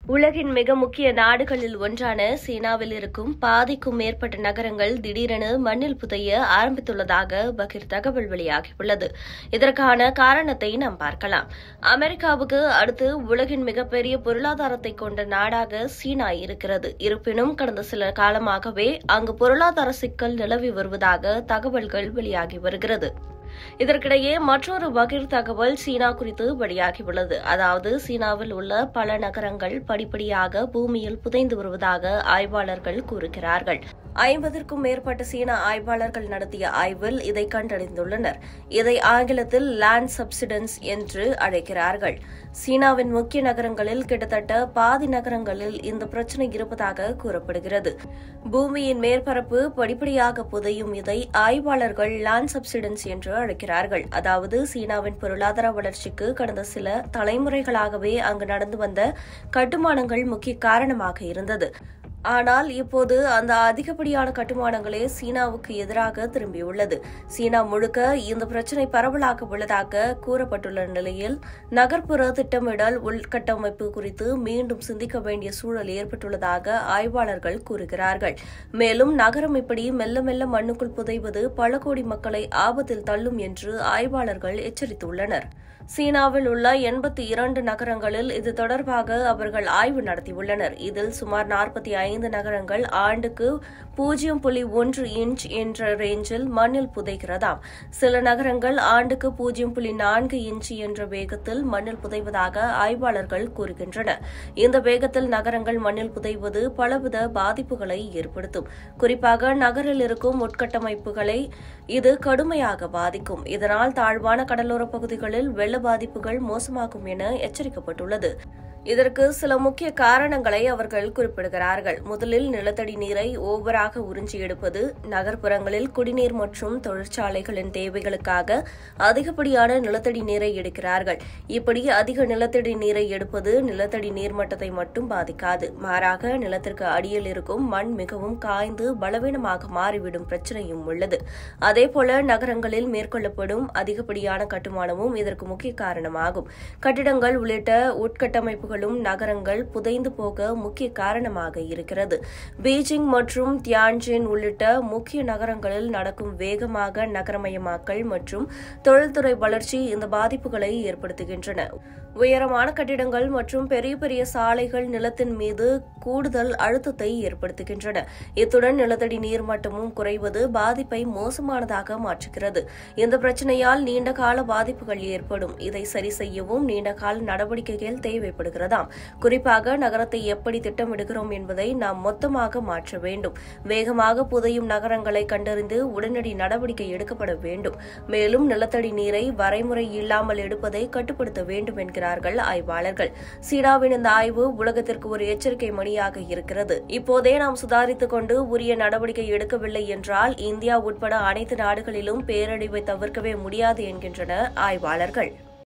உலகின் மிக முக்கிய நாடுகளில் ஒன்றான சீனாவில் இருக்கும் பாதிக்கும் மேற்பட்ட நகரங்கள் திடீரென மண்ணில் புதைய ஆரம்பித்துள்ளதாக பகீர் தகவல் வெளியாகியுள்ளது இதற்கான காரணத்தை நாம் பார்க்கலாம் அமெரிக்காவுக்கு அடுத்து உலகின் மிகப்பெரிய பொருளாதாரத்தை கொண்ட நாடாக சீனா இருக்கிறது இருப்பினும் கடந்த சில காலமாகவே அங்கு பொருளாதார சிக்கல் நிலவி வருவதாக தகவல்கள் வெளியாகி வருகிறது இதற்கிடையே மற்றொரு பகீர் தகவல் சீனா குறித்து வெளியாகியுள்ளது அதாவது சீனாவில் உள்ள பல நகரங்கள் படிப்படியாக பூமியில் புதைந்து வருவதாக ஆய்வாளர்கள் கூறுகிறார்கள் ஐம்பதற்கும் மேற்பட்ட சீன ஆய்வாளர்கள் நடத்திய ஆய்வில் இதை கண்டறிந்துள்ளனர் இதை ஆங்கிலத்தில் லேண்ட் சப்சிடன்ஸ் என்று அழைக்கிறார்கள் சீனாவின் முக்கிய நகரங்களில் கிட்டத்தட்ட பாதி நகரங்களில் இந்த பிரச்சினை இருப்பதாக கூறப்படுகிறது பூமியின் மேற்பரப்பு படிப்படியாக புதையும் இதை ஆய்வாளர்கள் லேண்ட் சப்சிடன்ஸ் என்று அழைக்கிறார்கள் அதாவது சீனாவின் பொருளாதார வளர்ச்சிக்கு கடந்த சில தலைமுறைகளாகவே அங்கு நடந்து வந்த கட்டுமானங்கள் முக்கிய காரணமாக இருந்தது ஆனால் இப்போது அந்த அதிகப்படியான கட்டுமானங்களே சீனாவுக்கு எதிராக திரும்பியுள்ளது சீனா முழுக்க இந்த பிரச்சினை பரவலாக உள்ளதாக கூறப்பட்டுள்ள நிலையில் நகர்ப்புற திட்டமிடல் உள்கட்டமைப்பு குறித்து மீண்டும் சிந்திக்க வேண்டிய சூழல் ஏற்பட்டுள்ளதாக ஆய்வாளர்கள் கூறுகிறார்கள் மேலும் நகரம் இப்படி மெல்ல மெல்ல மண்ணுக்குள் புதைவது பல கோடி மக்களை ஆபத்தில் தள்ளும் என்று ஆய்வாளர்கள் எச்சரித்துள்ளனர் சீனாவில் உள்ள எண்பத்தி இரண்டு நகரங்களில் இது தொடர்பாக அவர்கள் ஆய்வு நடத்தியுள்ளனர் இதில் சுமார் நாற்பத்தி ஐந்து நகரங்கள் ஆண்டுக்கு பூஜ்ஜியம் புள்ளி ஒன்று இன்ச் என்ற ரேஞ்சில் மண்ணில் புதைகிறதாம் சில நகரங்கள் ஆண்டுக்கு பூஜ்ஜியம் புள்ளி நான்கு இன்ச் என்ற வேகத்தில் மண்ணில் புதைவதாக ஆய்வாளர்கள் கூறுகின்றனர் இந்த வேகத்தில் நகரங்கள் மண்ணில் புதைவது பலவித பாதிப்புகளை ஏற்படுத்தும் குறிப்பாக நகரில் இருக்கும் உட்கட்டமைப்புகளை இது கடுமையாக பாதிக்கும் இதனால் தாழ்வான கடலோர பகுதிகளில் வெள்ள பாதிப்புகள் மோசமாகும் என எச்சரிக்கப்பட்டுள்ளது இதற்கு சில முக்கிய காரணங்களை அவர்கள் குறிப்பிடுகிறார்கள் முதலில் நிலத்தடி நீரை ஓவராக உறிஞ்சி எடுப்பது நகர்ப்புறங்களில் குடிநீர் மற்றும் தொழிற்சாலைகளின் தேவைகளுக்காக அதிகப்படியான நிலத்தடி நீரை எடுக்கிறார்கள் இப்படி அதிக நிலத்தடி நீரை எடுப்பது நிலத்தடி நீர்மட்டத்தை மட்டும் பாதிக்காது மாறாக நிலத்திற்கு அடியில் இருக்கும் மண் மிகவும் காய்ந்து பலவீனமாக மாறிவிடும் பிரச்சனையும் உள்ளது அதேபோல நகரங்களில் மேற்கொள்ளப்படும் அதிகப்படியான கட்டுமானமும் இதற்கு முக்கிய காரணமாகும் கட்டிடங்கள் உள்ளிட்ட உட்கட்டமைப்புகள் நகரங்களும் நகரங்கள் புதைந்து போக முக்கிய காரணமாக இருக்கிறது பீஜிங் மற்றும் தியான்ஜின் உள்ளிட்ட முக்கிய நகரங்களில் நடக்கும் வேகமாக நகரமயமாக்கல் மற்றும் தொழில்துறை வளர்ச்சி இந்த பாதிப்புகளை ஏற்படுத்துகின்றன உயரமான கட்டிடங்கள் மற்றும் பெரிய பெரிய சாலைகள் நிலத்தின் மீது கூடுதல் அழுத்தத்தை ஏற்படுத்துகின்றன இத்துடன் நிலத்தடி நீர்மட்டமும் குறைவது பாதிப்பை மோசமானதாக மாற்றுகிறது இந்த பிரச்சனையால் நீண்டகால பாதிப்புகள் ஏற்படும் இதை சரி செய்யவும் நீண்டகால நடவடிக்கைகள் தேவைப்படுகிறதாம் குறிப்பாக நகரத்தை எப்படி திட்டமிடுகிறோம் என்பதை நாம் மொத்தமாக மாற்ற வேண்டும் வேகமாக புதையும் நகரங்களை கண்டறிந்து உடனடி நடவடிக்கை எடுக்கப்பட வேண்டும் மேலும் நிலத்தடி நீரை வரைமுறை இல்லாமல் எடுப்பதை கட்டுப்படுத்த வேண்டும் என்கிறார்கள் ஆய்வாளர்கள் சீனாவின் இந்த ஆய்வு உலகத்திற்கு ஒரு எச்சரிக்கை மணியாக இருக்கிறது இப்போதே நாம் சுதாரித்துக் கொண்டு உரிய நடவடிக்கை எடுக்கவில்லை என்றால் இந்தியா உட்பட அனைத்து நாடுகளிலும் பேரழிவை தவிர்க்கவே முடியாது என்கின்றனர் ஆய்வாளர்கள்